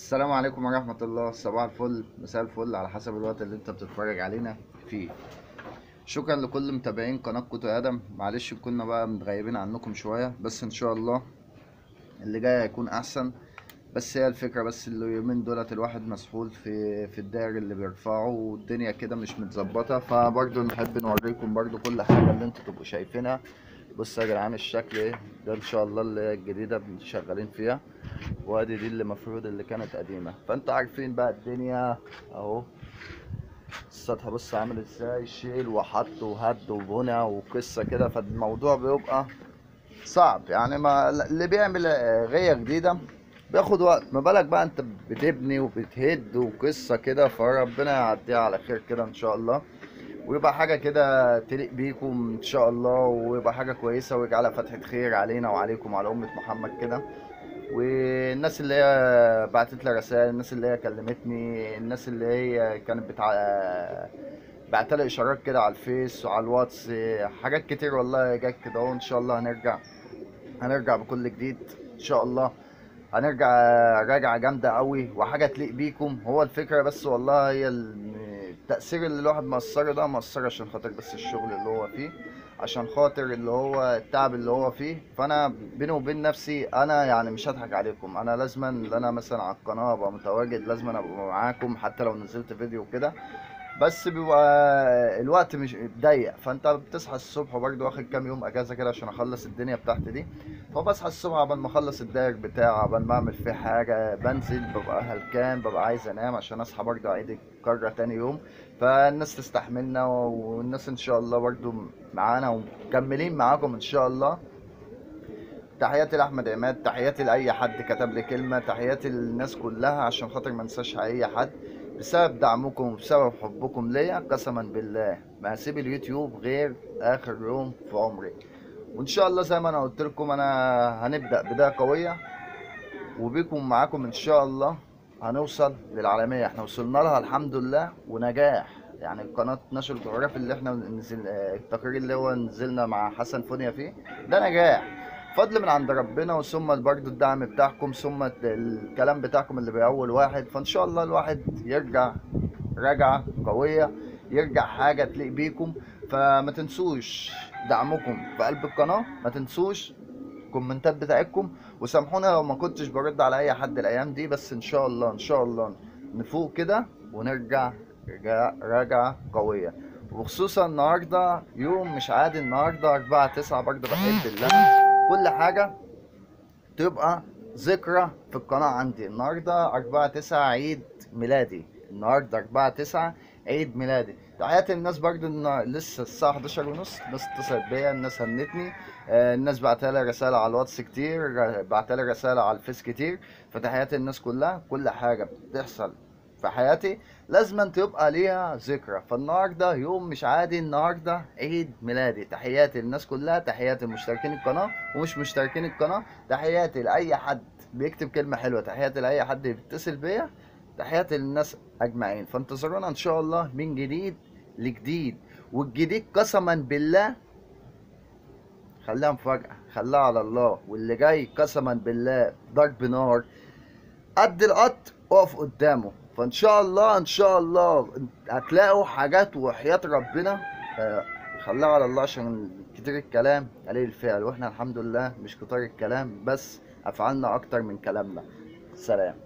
السلام عليكم ورحمة الله صباح الفل مساء الفل على حسب الوقت اللي انت بتتفرج علينا فيه شكرا لكل متابعين قناة كوتو ادم معلش كنا بقى متغيبين عنكم شوية بس ان شاء الله اللي جاي هيكون احسن بس هي الفكرة بس اليومين دولت الواحد مسحول في في الداير اللي بيرفعه والدنيا كده مش متظبطة فبرضه نحب نوريكم برضه كل حاجة اللي انتوا تبقوا شايفينها بصوا يا جدعان الشكل ايه ده ان شاء الله اللي هي الجديدة شغالين فيها وادي دي اللي المفروض اللي كانت قديمة فانتوا عارفين بقى الدنيا اهو السطح بص عامل ازاي شيل وحط وهد وبنى وقصة كده فالموضوع بيبقى صعب يعني ما اللي بيعمل غية جديدة بياخد وقت ما بالك بقى انت بتبني وبتهد وقصة كده فربنا يعديها على خير كده ان شاء الله ويبقى حاجة كده تليق بيكم ان شاء الله ويبقى حاجة كويسة ويجعلها فتحة خير علينا وعليكم وعلى أمة محمد كده والناس اللي هي بعتت لي رسائل الناس اللي هي كلمتني الناس اللي هي كانت بتاع بعت لي اشارات كده على الفيس وعلى الواتس حاجات كتير والله جت كده اهو ان شاء الله هنرجع هنرجع بكل جديد ان شاء الله هنرجع راجعة جامدة قوي وحاجة تليق بيكم هو الفكرة بس والله هي التأثير اللي الواحد مقصره ده مقصر عشان خاطر بس الشغل اللي هو فيه عشان خاطر اللي هو التعب اللي هو فيه فانا بيني وبين نفسي انا يعني مش هضحك عليكم انا لازما ان انا مثلا على القناه ابقى متواجد لازما ابقى معاكم حتى لو نزلت فيديو كده بس بيبقى الوقت مش ضيق فانت بتصحى الصبح برضه واخد كام يوم اجازه كده عشان اخلص الدنيا بتاعتي دي فبصحى الصبح قبل ما اخلص الداير بتاعي قبل ما اعمل فيه حاجه بنزل ببقى هلكان ببقى عايز انام عشان اصحى برضه اعيد الكره تاني يوم فالناس تستحملنا والناس ان شاء الله برضه معانا ومكملين معاكم ان شاء الله تحياتي لاحمد عماد تحياتي لاي حد كتب لي كلمه تحياتي للناس كلها عشان خاطر ما انساش اي حد بسبب دعمكم وبسبب حبكم ليا قسما بالله ما هسيب اليوتيوب غير اخر يوم في عمري وان شاء الله زي ما انا قلت لكم انا هنبدا بدايه قويه وبيكم معاكم ان شاء الله هنوصل للعالميه احنا وصلنا لها الحمد لله ونجاح يعني قناه نشر الجغرافي اللي احنا نزل التقرير اللي هو نزلنا مع حسن فونيا فيه ده نجاح فضل من عند ربنا وثم برضه الدعم بتاعكم ثم الكلام بتاعكم اللي بأول واحد فإن شاء الله الواحد يرجع رجعة قوية يرجع حاجة تليق بيكم فما تنسوش دعمكم في قلب القناة ما تنسوش الكومنتات بتاعتكم وسامحونا لو ما كنتش برد على أي حد الأيام دي بس إن شاء الله إن شاء الله نفوق كده ونرجع رجعة قوية وخصوصا النهارده يوم مش عادي النهارده 4 9 برضه بحب الله كل حاجة تبقى ذكرى في القناة عندي النهاردة أربعة تسعة عيد ميلادي النهاردة أربعة تسعة عيد ميلادي تحياتي الناس برضو إن لسه الساعة 11 ونص الناس اتصلت بيا الناس هنتني آه الناس بعتلي رسالة على الواتس كتير بعتلي رسالة على الفيس كتير فتحياتي الناس كلها كل حاجة بتحصل في حياتي لازم تبقى ليها ذكرى فالنهارده يوم مش عادي النهارده عيد ميلادي تحياتي للناس كلها تحياتي لمشتركين القناه ومش مشتركين القناه تحياتي لاي حد بيكتب كلمه حلوه تحياتي لاي حد بيتصل بيا تحياتي للناس اجمعين فانتظرونا ان شاء الله من جديد لجديد والجديد قسما بالله خليها مفاجأة خليها على الله واللي جاي قسما بالله ضرب نار قد القط اقف قدامه فان شاء الله ان شاء الله هتلاقوا حاجات وحياة ربنا خليها على الله عشان كتير الكلام قليل الفعل واحنا الحمد لله مش كتار الكلام بس افعالنا اكتر من كلامنا سلام